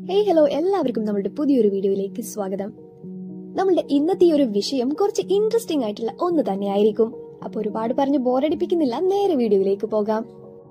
hey hello എല്ലാവർക്കും നമ്മുടെ പുതിയൊരു വീഡിയോയിലേക്ക് സ്വാഗതം നമ്മളുടെ ഇന്നത്തെ ഈ ഒരു വിഷയം കുറച്ച് ഇൻട്രസ്റ്റിംഗ് ആയിട്ടുള്ള ഒന്ന് തന്നെയായിരിക്കും അപ്പൊ ഒരുപാട് പറഞ്ഞ് ബോറടിപ്പിക്കുന്നില്ല നേരെ വീഡിയോയിലേക്ക് പോകാം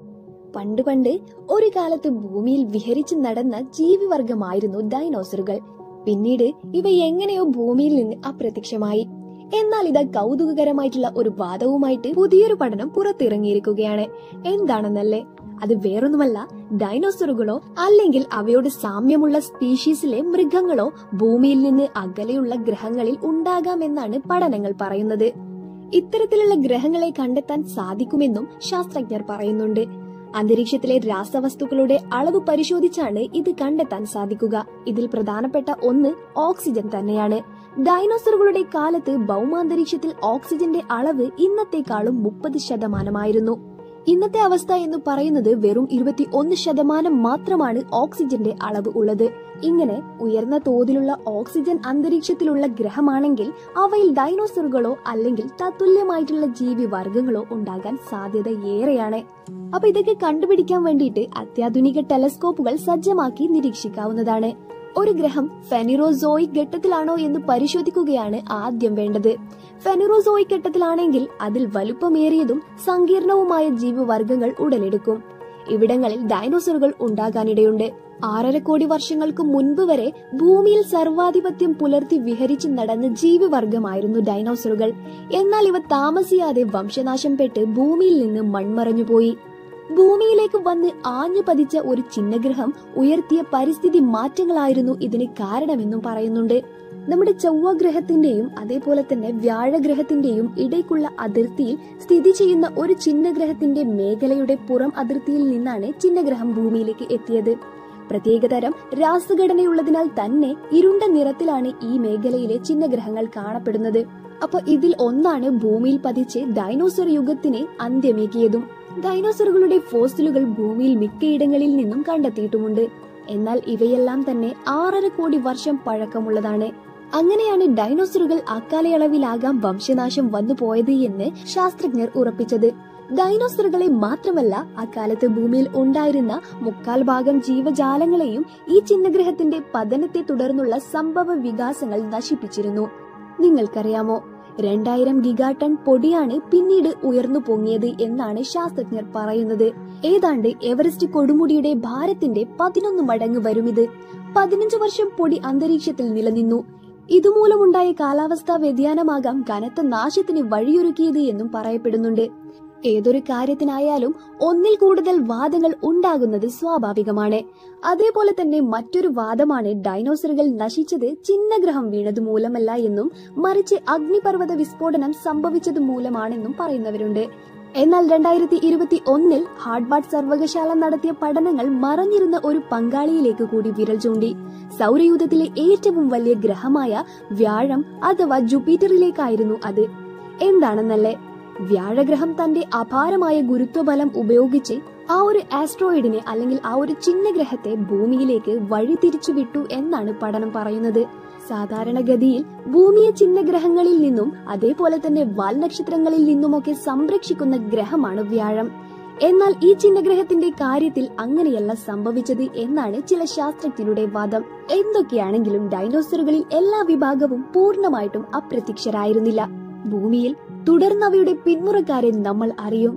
പണ്ട് പണ്ട് ഒരു കാലത്ത് ഭൂമിയിൽ വിഹരിച്ച് നടന്ന ജീവിവർഗമായിരുന്നു ഡൈനോസറുകൾ പിന്നീട് ഇവ എങ്ങനെയോ ഭൂമിയിൽ നിന്ന് അപ്രത്യക്ഷമായി എന്നാൽ ഇത് കൗതുകകരമായിട്ടുള്ള ഒരു വാദവുമായിട്ട് പുതിയൊരു പഠനം പുറത്തിറങ്ങിയിരിക്കുകയാണ് എന്താണെന്നല്ലേ അത് വേറൊന്നുമല്ല ഡൈനോസറുകളോ അല്ലെങ്കിൽ അവയോട് സാമ്യമുള്ള സ്പീഷീസിലെ മൃഗങ്ങളോ ഭൂമിയിൽ നിന്ന് അകലെയുള്ള ഗ്രഹങ്ങളിൽ ഉണ്ടാകാമെന്നാണ് പഠനങ്ങൾ പറയുന്നത് ഇത്തരത്തിലുള്ള ഗ്രഹങ്ങളെ കണ്ടെത്താൻ സാധിക്കുമെന്നും ശാസ്ത്രജ്ഞർ പറയുന്നുണ്ട് അന്തരീക്ഷത്തിലെ രാസവസ്തുക്കളുടെ അളവ് പരിശോധിച്ചാണ് ഇത് കണ്ടെത്താൻ സാധിക്കുക ഇതിൽ പ്രധാനപ്പെട്ട ഒന്ന് ഓക്സിജൻ തന്നെയാണ് ഡൈനോസറുകളുടെ കാലത്ത് ഭൗമാന്തരീക്ഷത്തിൽ ഓക്സിജന്റെ അളവ് ഇന്നത്തെക്കാളും മുപ്പത് ശതമാനമായിരുന്നു ഇന്നത്തെ അവസ്ഥ എന്ന് പറയുന്നത് വെറും ഇരുപത്തി ഒന്ന് ശതമാനം മാത്രമാണ് ഓക്സിജന്റെ അളവ് ഉള്ളത് ഇങ്ങനെ ഉയർന്ന തോതിലുള്ള ഓക്സിജൻ അന്തരീക്ഷത്തിലുള്ള ഗ്രഹമാണെങ്കിൽ അവയിൽ ഡൈനോസറുകളോ അല്ലെങ്കിൽ തത്തുല്യമായിട്ടുള്ള ജീവി വർഗങ്ങളോ ഉണ്ടാകാൻ സാധ്യത ഏറെയാണ് അപ്പൊ ഇതൊക്കെ കണ്ടുപിടിക്കാൻ വേണ്ടിയിട്ട് അത്യാധുനിക ടെലസ്കോപ്പുകൾ സജ്ജമാക്കി നിരീക്ഷിക്കാവുന്നതാണ് ഒരു ഗ്രഹം ഫെനിറോസോയിക് ഘട്ടത്തിലാണോ എന്ന് പരിശോധിക്കുകയാണ് ആദ്യം വേണ്ടത് ഫെനിറോസോയിക് ഘട്ടത്തിലാണെങ്കിൽ അതിൽ വലുപ്പമേറിയതും സങ്കീർണവുമായ ജീവിവർഗങ്ങൾ ഉടലെടുക്കും ഇവിടങ്ങളിൽ ഡൈനോസറുകൾ ഉണ്ടാകാനിടയുണ്ട് ആറര കോടി വർഷങ്ങൾക്ക് മുൻപ് വരെ ഭൂമിയിൽ സർവാധിപത്യം പുലർത്തി വിഹരിച്ച് നടന്ന ജീവിവർഗമായിരുന്നു ഡൈനോസറുകൾ എന്നാൽ ഇവ താമസിയാതെ വംശനാശം പെട്ട് ഭൂമിയിൽ നിന്ന് മൺമറഞ്ഞുപോയി ഭൂമിയിലേക്ക് വന്ന് ആഞ്ഞു പതിച്ച ഒരു ചിഹ്നഗ്രഹം ഉയർത്തിയ പരിസ്ഥിതി മാറ്റങ്ങളായിരുന്നു ഇതിന് കാരണമെന്നും പറയുന്നുണ്ട് നമ്മുടെ ചൊവ്വ ഗ്രഹത്തിന്റെയും അതേപോലെ തന്നെ വ്യാഴഗ്രഹത്തിന്റെയും ഇടയ്ക്കുള്ള അതിർത്തിയിൽ സ്ഥിതി ചെയ്യുന്ന ഒരു ചിഹ്നഗ്രഹത്തിന്റെ മേഖലയുടെ പുറം അതിർത്തിയിൽ നിന്നാണ് ചിഹ്നഗ്രഹം ഭൂമിയിലേക്ക് എത്തിയത് പ്രത്യേകതരം രാസഘടനയുള്ളതിനാൽ തന്നെ ഇരുണ്ട നിറത്തിലാണ് ഈ മേഖലയിലെ ചിഹ്നഗ്രഹങ്ങൾ കാണപ്പെടുന്നത് അപ്പൊ ഇതിൽ ഒന്നാണ് ഭൂമിയിൽ പതിച്ച് ഡൈനോസർ യുഗത്തിന് അന്ത്യമേകിയതും ഡൈനോസറുകളുടെ ഫോസിലുകൾ ഭൂമിയിൽ മിക്കയിടങ്ങളിൽ നിന്നും കണ്ടെത്തിയിട്ടുമുണ്ട് എന്നാൽ ഇവയെല്ലാം തന്നെ ആറര കോടി വർഷം പഴക്കമുള്ളതാണ് അങ്ങനെയാണ് ഡൈനോസറുകൾ അക്കാലയളവിലാകാം വംശനാശം വന്നു പോയത് എന്ന് ശാസ്ത്രജ്ഞർ ഉറപ്പിച്ചത് ഡൈനോസറുകളെ മാത്രമല്ല അക്കാലത്ത് ഭൂമിയിൽ ഉണ്ടായിരുന്ന മുക്കാൽ ഭാഗം ജീവജാലങ്ങളെയും ഈ ചിഹ്നഗ്രഹത്തിന്റെ പതനത്തെ തുടർന്നുള്ള സംഭവ വികാസങ്ങൾ നശിപ്പിച്ചിരുന്നു നിങ്ങൾക്കറിയാമോ രണ്ടായിരം ഗിഗാടൺ പൊടിയാണ് പിന്നീട് ഉയർന്നു പൊങ്ങിയത് എന്നാണ് ശാസ്ത്രജ്ഞർ പറയുന്നത് ഏതാണ്ട് എവറസ്റ്റ് കൊടുമുടിയുടെ ഭാരത്തിന്റെ പതിനൊന്ന് മടങ്ങ് വരുമിത് പതിനഞ്ച് വർഷം പൊടി അന്തരീക്ഷത്തിൽ നിലനിന്നു ഇതുമൂലമുണ്ടായ കാലാവസ്ഥാ വ്യതിയാനമാകാം കനത്ത നാശത്തിന് വഴിയൊരുക്കിയത് എന്നും പറയപ്പെടുന്നുണ്ട് ഏതൊരു കാര്യത്തിനായാലും ഒന്നിൽ കൂടുതൽ വാദങ്ങൾ ഉണ്ടാകുന്നത് സ്വാഭാവികമാണ് അതേപോലെ തന്നെ മറ്റൊരു വാദമാണ് ഡൈനോസറുകൾ നശിച്ചത് ചിഹ്നഗ്രഹം വീണത് മൂലമല്ല എന്നും മറിച്ച് അഗ്നിപർവ്വത വിസ്ഫോടനം സംഭവിച്ചത് മൂലമാണെന്നും പറയുന്നവരുണ്ട് എന്നാൽ രണ്ടായിരത്തി ഇരുപത്തി ഒന്നിൽ ഹാർഡ്ബാർഡ് സർവകശാല നടത്തിയ പഠനങ്ങൾ മറഞ്ഞിരുന്ന ഒരു പങ്കാളിയിലേക്ക് കൂടി വിരൽ ചൂണ്ടി സൗരയൂഥത്തിലെ ഏറ്റവും വലിയ ഗ്രഹമായ വ്യാഴം അഥവാ ജുപ്പിറ്ററിലേക്കായിരുന്നു അത് എന്താണെന്നല്ലേ വ്യാഴഗ്രഹം തന്റെ അപാരമായ ഗുരുത്വബലം ഉപയോഗിച്ച് ആ ഒരു ആസ്ട്രോയിഡിനെ അല്ലെങ്കിൽ ആ ഒരു ചിഹ്നഗ്രഹത്തെ ഭൂമിയിലേക്ക് വഴി തിരിച്ചു വിട്ടു എന്നാണ് പഠനം പറയുന്നത് സാധാരണഗതിയിൽ ഭൂമിയെ ചിഹ്നഗ്രഹങ്ങളിൽ നിന്നും അതേപോലെ തന്നെ വാൽനക്ഷത്രങ്ങളിൽ നിന്നുമൊക്കെ സംരക്ഷിക്കുന്ന ഗ്രഹമാണ് വ്യാഴം എന്നാൽ ഈ ചിഹ്നഗ്രഹത്തിന്റെ കാര്യത്തിൽ അങ്ങനെയല്ല സംഭവിച്ചത് എന്നാണ് ചില ശാസ്ത്രജ്ഞരുടെ വാദം എന്തൊക്കെയാണെങ്കിലും ഡൈനോസറുകളിൽ എല്ലാ വിഭാഗവും പൂർണ്ണമായിട്ടും അപ്രത്യക്ഷരായിരുന്നില്ല ഭൂമിയിൽ തുടർന്നവയുടെ പിന്മുറക്കാരെ നമ്മൾ അറിയും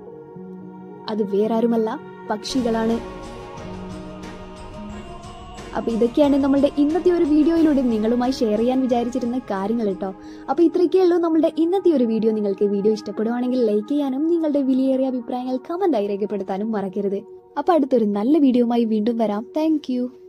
അത് വേറാരുമല്ല പക്ഷികളാണ് അപ്പൊ ഇതൊക്കെയാണ് നമ്മളുടെ ഇന്നത്തെ ഒരു വീഡിയോയിലൂടെ നിങ്ങളുമായി ഷെയർ ചെയ്യാൻ വിചാരിച്ചിരുന്ന കാര്യങ്ങൾ കേട്ടോ അപ്പൊ ഇത്രയൊക്കെ ഉള്ളൂ നമ്മളുടെ ഇന്നത്തെ ഒരു വീഡിയോ നിങ്ങൾക്ക് വീഡിയോ ഇഷ്ടപ്പെടുവാണെങ്കിൽ ലൈക്ക് ചെയ്യാനും നിങ്ങളുടെ വിലയേറിയ അഭിപ്രായങ്ങൾ കമന്റായി രേഖപ്പെടുത്താനും മറക്കരുത് അപ്പൊ അടുത്തൊരു നല്ല വീഡിയോയുമായി വീണ്ടും വരാം താങ്ക്